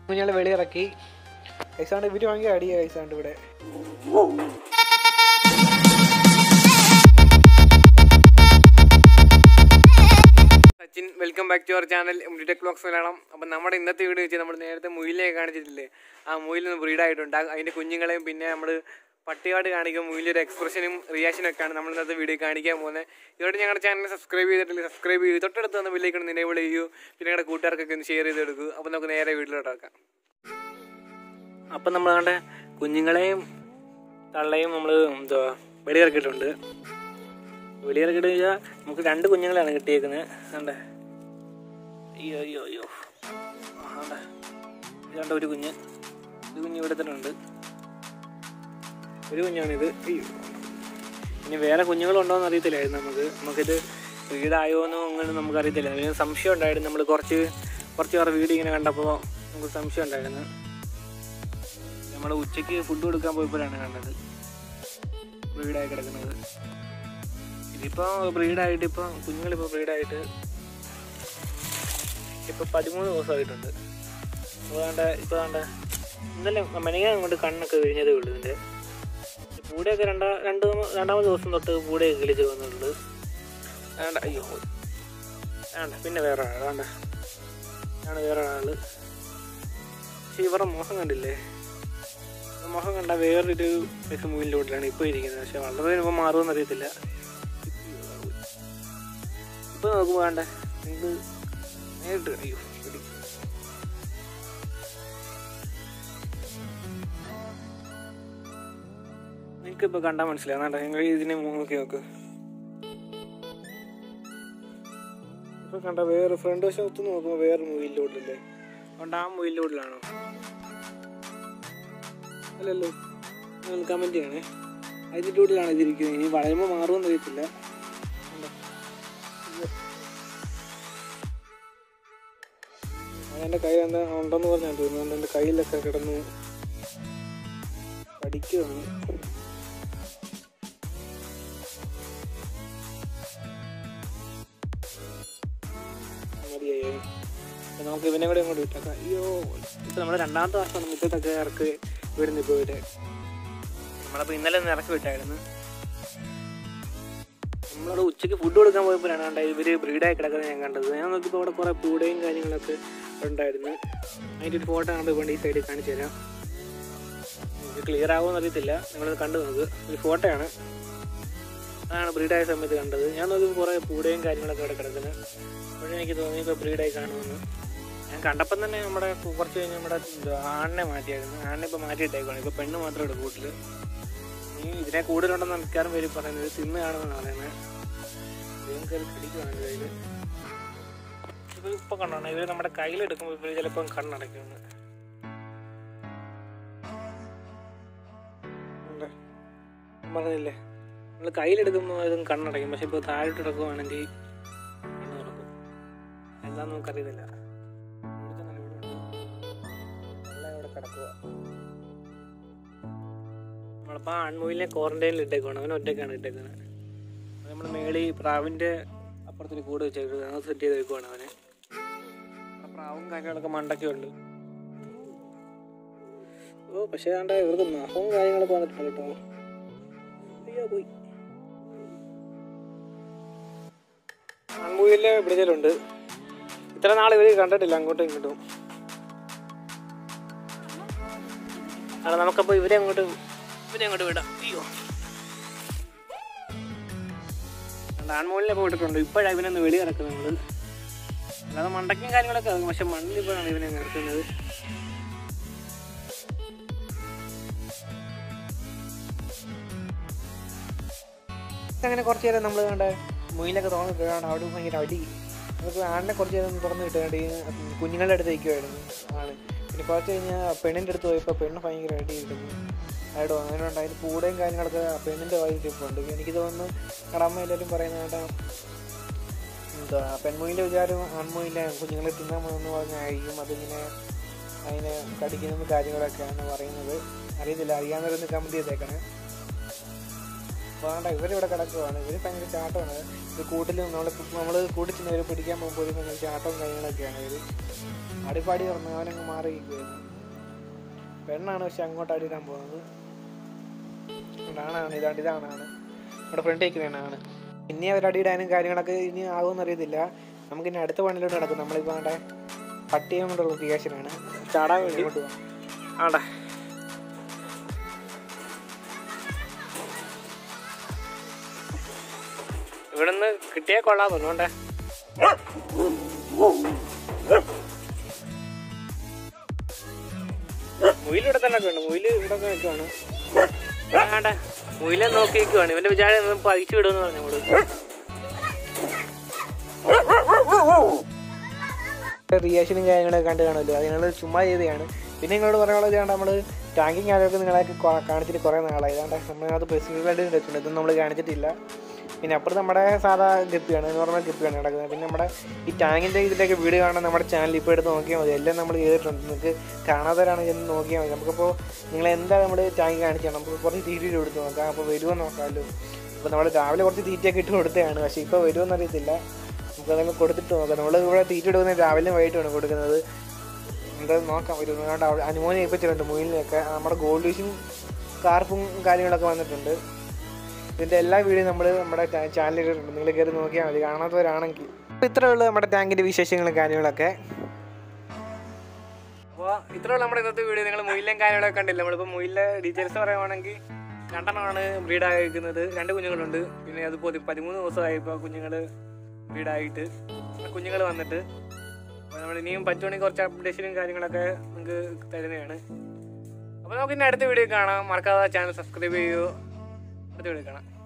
കുഞ്ഞുങ്ങളെ വെളിയിറക്കി ഐസാണ്ട് ഇവര് ഭയങ്കര അടിയാ ഐസാണ്ട് ഇവിടെ Sachin welcome back to our channel tech blogs Malayalam അപ്പം നമ്മുടെ ഇന്നത്തെ വീഡിയോ വെച്ചാൽ നമ്മൾ നേരത്തെ മുയിലെ കാണിച്ചിട്ടില്ലേ ആ മുയിൽ നിന്ന് ബ്രീഡ് ആയിട്ടുണ്ട് ആ- അതിൻ്റെ കുഞ്ഞുങ്ങളെയും പിന്നെ നമ്മൾ പട്ടികാട് കാണിക്കും മുയിലൊരു എക്സ്പ്രഷനും റിയാക്ഷനും ഒക്കെയാണ് നമ്മൾ ഇന്നത്തെ വീഡിയോ കാണിക്കാൻ പോകുന്നത് ഇതോടെ ഞങ്ങളുടെ ചാനൽ സബ്സ്ക്രൈബ് ചെയ്തിട്ടില്ല സബ്സ്ക്രൈബ് ചെയ്ത് തൊട്ടടുത്ത് വന്ന് ബില്ലേക്ക് നിലവിൾ ചെയ്യൂ പിന്നെ ഞങ്ങളുടെ കൂട്ടുകാർക്കൊക്കെ ഒന്ന് ഷെയർ ചെയ്ത് കൊടുക്കൂ അപ്പം നമുക്ക് നേരെ വീട്ടിലോട്ട് വെക്കാം അപ്പം നമ്മൾ നമ്മുടെ കുഞ്ഞുങ്ങളെയും തള്ളയും നമ്മൾ എന്താ വെളിയിറക്കിയിട്ടുണ്ട് വെളിയിറക്കിയിട്ട് കഴിഞ്ഞാൽ നമുക്ക് രണ്ട് കുഞ്ഞുങ്ങളാണ് കിട്ടിയേക്കുന്നത് കണ്ടേ അയ്യോ അയ്യോ അയ്യോ ആണ്ടെ ഇതാണ്ട് ഒരു കുഞ്ഞ് ഒരു കുഞ്ഞ് ഇവിടെ തന്നെ ഉണ്ട് ഒരു കുഞ്ഞാണിത് അയ്യോ ഇനി വേറെ കുഞ്ഞുങ്ങളുണ്ടോ എന്ന് അറിയത്തില്ലായിരുന്നു നമുക്ക് നമുക്കിത് വീടായോ എന്നോ അങ്ങനെ നമുക്ക് അറിയത്തില്ല അതിന് സംശയം ഉണ്ടായിരുന്നു നമ്മൾ കുറച്ച് കുറച്ച് പേർ വീട് ഇങ്ങനെ കണ്ടപ്പോൾ നമുക്ക് സംശയം ഉണ്ടായിരുന്നു നമ്മൾ ഉച്ചയ്ക്ക് ഫുഡ് കൊടുക്കാൻ പോയപ്പോഴാണ് കണ്ടത് ബ്രീഡായി കിടക്കുന്നത് ഇതിപ്പോൾ ബ്രീഡായിട്ട് ഇപ്പോൾ കുഞ്ഞുങ്ങളിപ്പോൾ ബ്രീഡായിട്ട് ഇപ്പോൾ പതിമൂന്ന് ദിവസമായിട്ടുണ്ട് അപ്പോൾ വേണ്ട ഇപ്പോൾ വേണ്ട ഇന്നലെ മെനയാൻ അങ്ങോട്ട് കണ്ണൊക്കെ വിരിഞ്ഞതേ ഉള്ളൂ ഇതിൻ്റെ പൂടെയൊക്കെ രണ്ടാ രണ്ട് രണ്ടാമത് ദിവസം തൊട്ട് പൂടെയൊക്കെ കിളിച്ച് വന്നിട്ടുണ്ട് വേണ്ട അയ്യോ വേണ്ട പിന്നെ വേറെ ആൾ വേണ്ട ആണ് വേറെ ആള് പക്ഷേ ഇവരുടെ മുഖം കണ്ടില്ലേ ഇവരുടെ മുഖം കണ്ട വേറൊരു മുന്നിലോട്ടിലാണ് ഇപ്പോൾ ഇരിക്കുന്നത് പക്ഷെ വളരെ ഇപ്പോൾ മാറുമെന്ന് അറിയത്തില്ല ഇപ്പൊ നോക്കുമ്പോ വേണ്ട ഇത് നേരിട്ട് അയ്യോ പിടി. നിനക്കിപ്പോ കണ്ടാ മനസ്സിലാവും വേണ്ട നിങ്ങൾ ഇതിനെ നോക്കി നോക്ക് ഇപ്പൊ കണ്ട വേറെ ഫ്രണ്ട് വശത്ത് നോക്കുമ്പോ വേറെ മൂവിയിലോട്ടില്ലേ അതുകൊണ്ട് ആ മൂവിയിലോട്ടിലാണോ അല്ലല്ലോ നിങ്ങൾ കമന്റ് ചെയ്യണേ അതിൻ്റെ ഉള്ളിലാണ് ഇതിരിക്കുന്നത് ഇനി വളരുമ്പോൾ മാറുമെന്ന് അറിയത്തില്ല കണ്ടോ? അവൻ്റെ കൈ എന്താ ഉണ്ടെന്ന് പറഞ്ഞാൽ തോന്നുന്നു എൻ്റെ കയ്യിലൊക്കെ കിടന്നു പഠിക്കുകയാണ് മതിയായോ അപ്പൊ നമുക്ക് ഇവനെ കൂടെ അങ്ങോട്ട് വിട്ടേക്കാം അയ്യോ ഇപ്പൊ നമ്മുടെ രണ്ടാമത്തെ വർഷം മുറ്റത്തൊക്കെ ഇറക്കി വിടുന്നു ഇപ്പോൾ ഇവരെ നമ്മളപ്പോൾ ഇന്നലെ ഒന്ന് ഇറക്കി വിട്ടായിരുന്നു നമ്മളവിടെ ഉച്ചയ്ക്ക് ഫുഡ് കൊടുക്കാൻ പോയപ്പോഴാണ് കണ്ട ഇവര് ബ്രീഡായി കിടക്കുന്നത് ഞാൻ കണ്ടത് ഞാൻ നോക്കിയപ്പോൾ അവിടെ കുറേ പൂടയും കാര്യങ്ങളൊക്കെ ഉണ്ടായിരുന്നു അതിൻ്റെ ഒരു ഫോട്ടോ കണ്ട് കൊണ്ട് ഈ സൈഡിൽ കാണിച്ചു തരാം ഇത് ക്ലിയർ ആകുമെന്ന് അറിയത്തില്ല നിങ്ങളത് കണ്ടു നോക്ക് ഒരു ഫോട്ടോയാണ് അതാണ് ബ്രീഡായ സമയത്ത് കണ്ടത് ഞാൻ നോക്കിയപ്പോൾ കുറേ പൂടയും കാര്യങ്ങളൊക്കെ അവിടെ കിടക്കുന്നത് അപ്പോഴേ എനിക്ക് തോന്നി ഇപ്പോൾ ബ്രീഡായി കാണുമെന്ന് ഞാൻ കണ്ടപ്പം തന്നെ നമ്മുടെ കുറച്ച് കഴിഞ്ഞ് നമ്മുടെ എന്തുവാ, ആണിനെ മാറ്റിയായിരുന്നു ആണിനെ ഇപ്പോൾ മാറ്റിയിട്ടേക്കാണ് ഇപ്പോൾ പെണ്ണ് മാത്രമേ ഉള്ളൂ കൂട്ടിൽ നീ ഇതിനെ കൂടുതലുണ്ടെന്ന് മിക്കാറും പേര് പറയുന്നത് തിന്ന് കാണുമെന്ന് പറയുന്നത് ദൈവം കയറി പിടിക്കുവാണ് കയ്യിൽ ഇത് ഇപ്പൊ കണ്ടാണ് ഇവര് നമ്മുടെ കയ്യിലെടുക്കുമ്പോൾ ഇവര് ചിലപ്പം കണ്ണടയ്ക്കുന്നു ഉണ്ട്. ഞാൻ പറഞ്ഞില്ലേ നമ്മൾ കയ്യിലെടുക്കുമ്പോൾ ഇതും കണ്ണടയ്ക്കും പക്ഷെ ഇപ്പോൾ താഴോട്ട് എടുക്കുവാണെങ്കിൽ കണ്ണ് തുറക്കും എന്താന്ന് നമുക്കറിയത്തില്ല ഇവിടുത്തെ നല്ല വീടുണ്ട്. എല്ലാം ഇവിടെ കിടക്കുക നമ്മളിപ്പോൾ ആൺമൂലിനെ ക്വാറന്റൈനിൽ ഇട്ടേക്കാണ് അവൻ ഒറ്റയ്ക്കാണ് ഇട്ടേക്കുന്നത് നമ്മൾ മേളി പ്രാവിൻ്റെ അപ്പുറത്തൊരു കൂട് വെച്ചേക്കുന്നത് അത് സെറ്റ് ചെയ്ത് വെക്കുവാണ് അവനെ ആ പ്രാവും കാര്യങ്ങളൊക്കെ മണ്ടൊക്കെ ഉണ്ട് ഓ പക്ഷേ ആണ്ട ഇവർക്ക് നഖവും കാര്യങ്ങളൊക്കെ വന്നിട്ടുണ്ട് കേട്ടോ അയ്യോ പോയി ആൺമൂലിലെ പിടിച്ചലുണ്ട് ഇത്ര നാൾ ഇവർ കണ്ടിട്ടില്ല അങ്ങോട്ടും ഇങ്ങോട്ടും ആണ് നമുക്കപ്പോൾ ഇവരെ അങ്ങോട്ട് ഇവരെ അങ്ങോട്ട് വിടാം അയ്യോ ആൺമോളിനെ പോയിട്ടുണ്ട് ഇപ്പോഴാണ് ഇവനൊന്ന് വെളി കിടക്കുന്നത് നമ്മൾ അല്ലാതെ മണ്ടയ്ക്കും കാര്യങ്ങളൊക്കെ ഇറങ്ങും പക്ഷെ മണ്ണിൽ ഇപ്പോഴാണ് ഇവനെ നിർത്തുന്നത് അങ്ങനെ കുറച്ച് നേരം നമ്മൾ കണ്ട മുയിലൊക്കെ തുറന്ന് കിട്ടാണ് അവിടെ ഭയങ്കര അടി നമുക്ക് ആടിനെ കുറച്ച് നേരം ഒന്ന് തുറന്ന് കിട്ടാണ്ട് ഈ കുഞ്ഞുങ്ങളുടെ അടുത്ത് നിൽക്കുമായിരുന്നു ആണ് പിന്നെ കുറച്ച് കഴിഞ്ഞാൽ പെണ്ണിൻ്റെ അടുത്ത് പോയപ്പോൾ പെണ്ണ് ഭയങ്കര അടി കിട്ടുന്നു ആയിടോ അങ്ങനെ ഉണ്ട് അതിന് കൂടെയും കാര്യങ്ങളൊക്കെ ആ പെണ്ണിൻ്റെ വായിൽ ടിപ്പുണ്ട് എനിക്ക് തോന്നുന്നു കടമ്മ എല്ലാവരും പറയുന്ന കേട്ടാ എന്താ പെൺമൊയിൻ്റെ വിചാരം ആൺമൊയിലെ കുഞ്ഞുങ്ങളെ തിന്നാൻ പോകുന്നു പറഞ്ഞായിരിക്കും അതിങ്ങനെ അതിനെ കടിക്കുന്ന കാര്യങ്ങളൊക്കെയാണ് പറയുന്നത് അറിയത്തില്ല അറിയാവുന്നവരൊന്ന് കമൻറ്റ് ചെയ്തേക്കണേ വേണ്ട ഇവരിവിടെ കിടക്കുവാണ് ഇവർ ഭയങ്കര ചാട്ടമാണ് ഇത് കൂട്ടിൽ നമ്മൾ നമ്മൾ കൂട്ടിൽ ചെന്ന് ഇവർ പിടിക്കാൻ പോകുമ്പോൾ ഒരു ഭയങ്കര ചാട്ടവും കാര്യങ്ങളൊക്കെയാണ് ഇവർ അടിപ്പാടി പറഞ്ഞു അവനങ്ങ് മാറിയിരിക്കുവായിരുന്നു പെണ്ണാണ് പക്ഷെ അങ്ങോട്ട് അടിയിടാൻ പോകുന്നത് ആണാണ് ഇതാണ്ട് ഇതാണാണ് നമ്മുടെ ഫ്രണ്ടിലേക്ക് വേണമാണ് ഇനി അവർ അടിയിടാനും കാര്യങ്ങളൊക്കെ ഇനി ആകുമെന്ന് അറിയത്തില്ല നമുക്ക് ഇനി അടുത്ത പണിയിലോട്ട് നടക്കും നമ്മളിപ്പോൾ അവിടെ പട്ടിയെ കൊണ്ടുള്ള ലൊക്കേഷനാണ് ചാടാൻ വേണ്ടി കൊണ്ട് പോകാം ആടാ ഇവിടുന്ന് കിട്ടിയാൽ കൊള്ളാൻ തോന്നുണ്ടേ മുയിൽ ഇവിടെ തന്നെ ഉണ്ട് മുയിൽ ഇവിടെ ഒക്കെ നിൽക്കുവാണ് വേണ്ട മുയിലെ നോക്കി നിൽക്കുവാണ് ഇവന്റെ വിചാരം പഴിച്ചു വിടുമെന്ന് പറഞ്ഞു നമ്മള് റിയാക്ഷനും കാര്യങ്ങളൊക്കെ കണ്ട് കാണുമല്ലോ അത് ഞങ്ങൾ ചുമ്മാ ചെയ്തതാണ് പിന്നെ നിങ്ങളോട് പറയാനുള്ളത് ഇതാണ്ട് നമ്മൾ ടാങ്കിങ് ആളുകൾക്ക് നിങ്ങളൊക്കെ കൊ- കാണിച്ചിട്ട് കുറേ നാളായി ഇതാണ്ട് നമ്മളത് സ്പെസിഫിക്കായിട്ട് വെച്ചിട്ടുണ്ട് ഇതൊന്നും നമ്മൾ കാണിച്ചിട്ടില്ല പിന്നെ അപ്പുറത്ത് നമ്മുടെ സാധാ ഗപ്പിയാണ് നോർമൽ ഗപ്പിയാണ് കിടക്കുന്നത് പിന്നെ നമ്മുടെ ഈ ടാങ്കിൻ്റെ ഇതിൻ്റെയൊക്കെ വീഡിയോ കാണാൻ നമ്മുടെ ചാനൽ ഇപ്പോൾ എടുത്ത് നോക്കിയാൽ മതി എല്ലാം നമ്മൾ ചെയ്തിട്ടുണ്ട് നിങ്ങൾക്ക് കാണാത്തവരാണെങ്കിൽ എന്ന് നോക്കിയാൽ മതി നമുക്കിപ്പോൾ നിങ്ങൾ എന്താ നമ്മൾ ടാങ്ക് കാണിക്കണം നമുക്ക് കുറച്ച് തീറ്റ കൊടുത്ത് നോക്കാം അപ്പോൾ വരുമോ നോക്കാമല്ലോ അപ്പോൾ നമ്മൾ രാവിലെ കുറച്ച് തീറ്റയൊക്കെ ഇട്ട് കൊടുത്തതാണ് പക്ഷേ ഇപ്പോൾ വരുമോ എന്നറിയത്തില്ല നമുക്ക് അതൊക്കെ കൊടുത്തിട്ട് നോക്കാം നമ്മൾ ഇവിടെ തീറ്റ കൊടുക്കുന്നത് രാവിലെയും വൈകിട്ടുമാണ് കൊടുക്കുന്നത് എന്താ നോക്കാം ഒരു അതുകൊണ്ട് അവിടെ അനുമോനെ ഏൽപ്പിച്ചിട്ടുണ്ട് മുയിലിനെയൊക്കെ നമ്മുടെ ഗോൾഡ് ഫിഷും കാർപ്പും കാര്യങ്ങളൊക്കെ വന്നിട്ടുണ്ട് ഇതിൻ്റെ എല്ലാ വീഡിയോ നമ്മൾ നമ്മുടെ ചാനലിൽ ഇട്ടിട്ടുണ്ട് നിങ്ങൾ കയറി നോക്കിയാൽ മതി കാണാത്തവരാണെങ്കിൽ അപ്പോൾ ഇത്രയേ ഉള്ളൂ നമ്മുടെ ടാങ്കിൻ്റെ വിശേഷങ്ങളും കാര്യങ്ങളൊക്കെ അപ്പോൾ ഇത്രയുള്ള നമ്മുടെ ഇന്നത്തെ വീഡിയോ നിങ്ങൾ മുയിലും കാര്യങ്ങളൊക്കെ കണ്ടില്ല നമ്മളിപ്പോൾ മുയിലിൻ്റെ ഡീറ്റെയിൽസ് പറയുവാണെങ്കിൽ രണ്ടെണ്ണമാണ് ബ്രീഡായിരിക്കുന്നത് രണ്ട് കുഞ്ഞുങ്ങളുണ്ട് പിന്നെ അത് പതി പതിമൂന്ന് ദിവസമായി ഇപ്പോൾ കുഞ്ഞുങ്ങൾ ബ്രീഡായിട്ട് കുഞ്ഞുങ്ങൾ വന്നിട്ട് അപ്പോൾ നമ്മൾ ഇനിയും പറ്റുവാണെങ്കിൽ കുറച്ച് അപ്ഡേഷനും കാര്യങ്ങളൊക്കെ നിങ്ങൾക്ക് തരുന്നതാണ് അപ്പോൾ നമുക്ക് ഇനി അടുത്ത വീഡിയോ കാണാം മറക്കാതെ ചാനൽ സബ്സ്ക്രൈബ് ചെയ്യുമോ അടുത്ത വീഡിയോ കാണാം